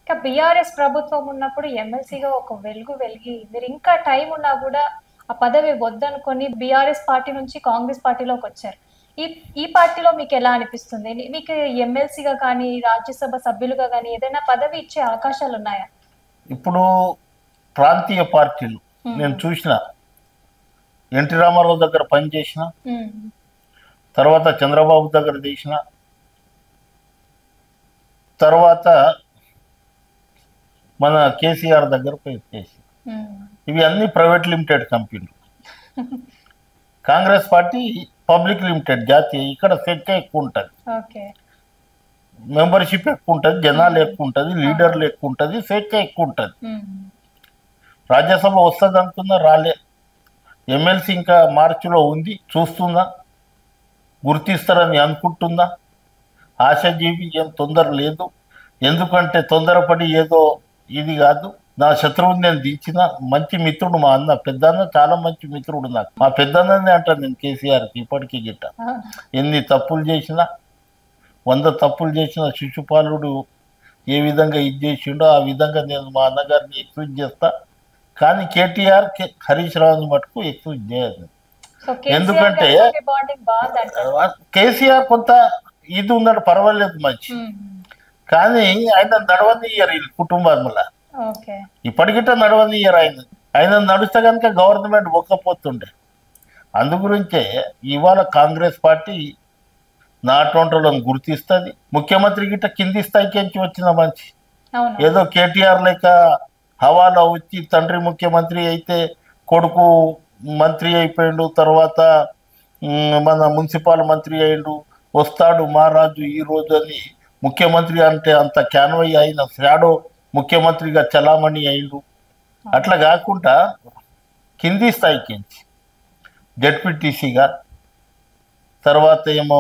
ఇంకా బీఆర్ఎస్ ప్రభుత్వం ఉన్నప్పుడు ఎమ్మెల్సీగా ఒక వెలుగు వెలిగి మీరు ఇంకా టైం ఉన్నా కూడా ఆ పదవి వద్దనుకొని బీఆర్ఎస్ పార్టీ నుంచి కాంగ్రెస్ పార్టీలోకి వచ్చారు ఈ ఈ పార్టీలో మీకు ఎలా అనిపిస్తుంది మీకు ఎమ్మెల్సీగా కానీ రాజ్యసభ సభ్యులుగా కానీ ఏదైనా పదవి ఇచ్చే అవకాశాలు ఉన్నాయా ఇప్పుడు ప్రాంతీయ పార్టీలు Hmm. నేను చూసిన ఎన్టీ రామారావు దగ్గర పనిచేసిన ఉమ్, తర్వాత చంద్రబాబు దగ్గర చేసిన తర్వాత మన కేసీఆర్ దగ్గర పోయి చేసి ఉమ్, ఇవి అన్ని ప్రైవేట్ లిమిటెడ్ కంపెనీలు కాంగ్రెస్ పార్టీ పబ్లిక్ లిమిటెడ్ జాతీయ ఇక్కడ స్వేచ్ఛ ఎక్కువ ఉంటుంది ఓకే మెంబర్షిప్ ఎక్కువ ఉంటుంది జనాలు ఎక్కువ ఉంటుంది లీడర్లు ఎక్కువ ఉంటుంది స్వేచ్ఛ ఎక్కువ ఉంటుంది ఉమ్, రాజ్యసభ వస్తుంది అనుకున్నా రాలే ఎమ్మెల్సీ ఇంకా మార్చిలో ఉంది చూస్తుందా గుర్తిస్తారని అనుకుంటుందా ఆశాజీవి ఏం తొందర లేదు ఎందుకంటే తొందరపడి ఏదో ఇది కాదు నా శత్రువుని నేను దించిన మంచి మిత్రుడు మా అన్న పెద్దన్న చాలా మంచి మిత్రుడు నాకు మా పెద్దన్ననే అంటాను నేను కేసీఆర్కి ఇప్పటికీ గిట్ట అవును. ఎన్ని తప్పులు చేసినా వంద తప్పులు చేసిన శిశుపాలుడు ఏ విధంగా ఇది చేసిండో ఆ విధంగా నేను మా అన్నగారిని ఎక్స్క్యూజ్ చేస్తా కానీ కేటీఆర్ కే- హరీష్ రావుని మటుకు ఎక్స్క్యూజ్ చేయదు సో కేసీఆర్ ఎందుకంటే- గారితో మీ బాండింగ్ బాగుంది అంటారు కేసీఆర్ కొంత ఇది ఉన్నాడు పర్వాలేదు మంచి ఉమ్, కానీ ఆయన నడవనియ్యరు వీళ్ళు కుటుంబంలో ఓకే ఇప్పటికిట నడవనియ్యరు ఆయన ఆయన నడుస్తే కనుక గవర్నమెంట్ ఒక్కపోతుండే అందుగురించే ఇవాళ కాంగ్రెస్ పార్టీ నాటోంటలను గుర్తిస్తుంది ముఖ్యమంత్రి గిట్ట కింది స్థాయికి ఎంచి వచ్చిన మంచి అవును ఏదో కేటీఆర్ లెక్క హవాలా వచ్చి తండ్రి ముఖ్యమంత్రి అయితే కొడుకు మంత్రి అయిపోయిండు తర్వాత మ్, మన మున్సిపల్ మంత్రి అయిండు వస్తాడు మహారాజు ఈ రోజు అని ముఖ్యమంత్రి అంటే అంత క్యాన్వై అయిన షాడో ముఖ్యమంత్రిగా చలామణి అయిండు అట్లా కాకుండా కింది స్థాయికి ఎంచి జడ్పీటీసీగా తర్వాత ఏమో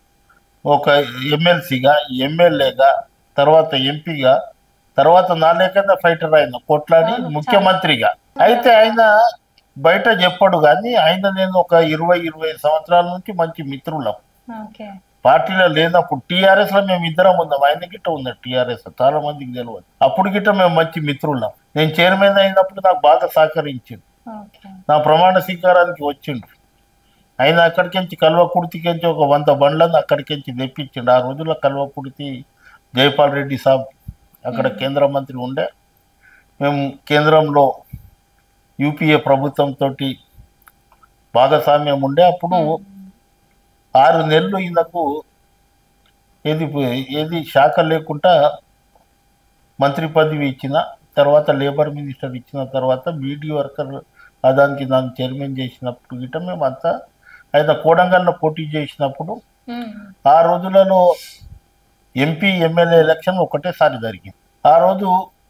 ఒక ఎమ్మెల్సీగా ఎమ్మెల్యేగా తర్వాత ఎంపీగా తర్వాత నా లేకన్నా ఫైటర్ ఆయన కొట్లాడి అవును, ముఖ్యమంత్రిగా అయితే ఆయన బయట చెప్పడు కానీ ఆయన నేను ఒక ఇరవై ఇరవై సంవత్సరాల నుంచి మంచి మిత్రులం ఓకే పార్టీలో లేనప్పుడు టీఆర్ఎస్ లో మేము ఇద్దరం ఉన్నాం ఆయన గిట్ట ఉంది టీఆర్ఎస్ చాలా మందికి తెలియదు అప్పుడు గిట్ట మేము మంచి మిత్రులం నేను చైర్మన్ అయినప్పుడు నాకు బాగా సహకరించింది ఓకే నా ప్రమాణ స్వీకారానికి వచ్చిండు ఆయన అక్కడికించి కల్వకుర్తికించి ఒక వంద బండ్లను అక్కడికించి తెప్పించిండు ఆ రోజుల్లో కల్వకుర్తి జైపాల్ రెడ్డి సాబ్ అక్కడ కేంద్ర మంత్రి ఉండే మేము కేంద్రంలో యూపీఏ ప్రభుత్వంతో భాగస్వామ్యం ఉండే అప్పుడు ఆరు నెలలు ఈయనకు ఏది ఏది శాఖ లేకుండా మంత్రి పదవి ఇచ్చిన తర్వాత లేబర్ మినిస్టర్ ఇచ్చిన తర్వాత బీడీ వర్కర్ దానికి నన్ను చైర్మన్ చేసినప్పుడు గిట్ట మేము అంతా ఆయన కోడంగల్లో పోటీ చేసినప్పుడు ఉమ్, ఆ రోజులలో ఎంపీ ఎమ్మెల్యే ఎలక్షన్ ఒకటేసారి జరిగింది ఆ రోజు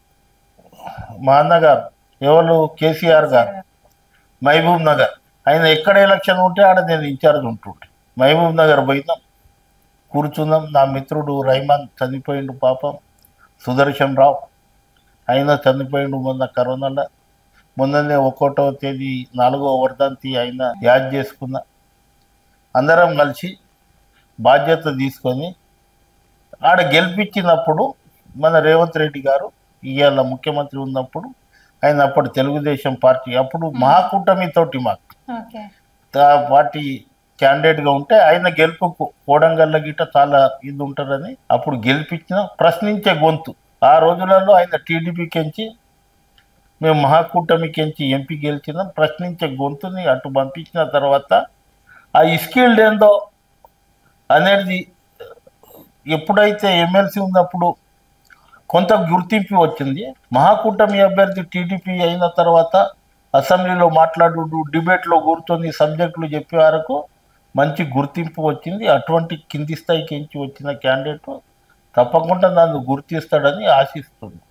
మా అన్నగారు ఎవరు కేసీఆర్ గారు మహబూబ్ నగర్ ఆయన ఎక్కడ ఎలక్షన్ ఉంటే ఆడ నేను ఇన్ఛార్జ్ ఉంటుండే మహబూబ్ నగర్ పోయినాం కూర్చున్నాం నా మిత్రుడు రైమాన్ చనిపోయిండు పాపం సుదర్శన్ రావు ఆయన చనిపోయిండు మొన్న కరోనాలో మొన్ననే ఒకటో తేదీ నాలుగో వర్ధంతి ఆయన యాద్ చేసుకున్నా అందరం కలిసి బాధ్యత తీసుకొని ఆడ గెలిపించినప్పుడు మన రేవంత్ రెడ్డి గారు ఇవాళ ముఖ్యమంత్రి ఉన్నప్పుడు ఆయన అప్పుడు తెలుగుదేశం పార్టీ అప్పుడు మహాకూటమితోటి మాకు ఓకే ఆ పార్టీ క్యాండిడేట్గా ఉంటే ఆయన గెలుపుకు కోడంగల్ల గిట్ట చాలా ఇది ఉంటారని అప్పుడు గెలిపించిన ప్రశ్నించే గొంతు ఆ రోజులలో ఆయన టీడీపీకి ఎంచి మేము మహాకూటమికి ఎంపీ గెలిచినాం ప్రశ్నించే గొంతుని అటు పంపించిన తర్వాత ఆ స్కిల్డ్ ఏందో అనేది ఎప్పుడైతే ఎమ్మెల్సీ ఉన్నప్పుడు కొంత గుర్తింపు వచ్చింది మహాకూటమి అభ్యర్థి టీడీపీ అయిన తర్వాత అసెంబ్లీలో మాట్లాడు డిబేట్లో కూర్చొని సబ్జెక్టులు చెప్పే వరకు మంచి గుర్తింపు వచ్చింది అటువంటి కింది స్థాయికి ఎంచి వచ్చిన క్యాండిడేట్ తప్పకుండా నన్ను గుర్తిస్తాడని ఆశిస్తుంది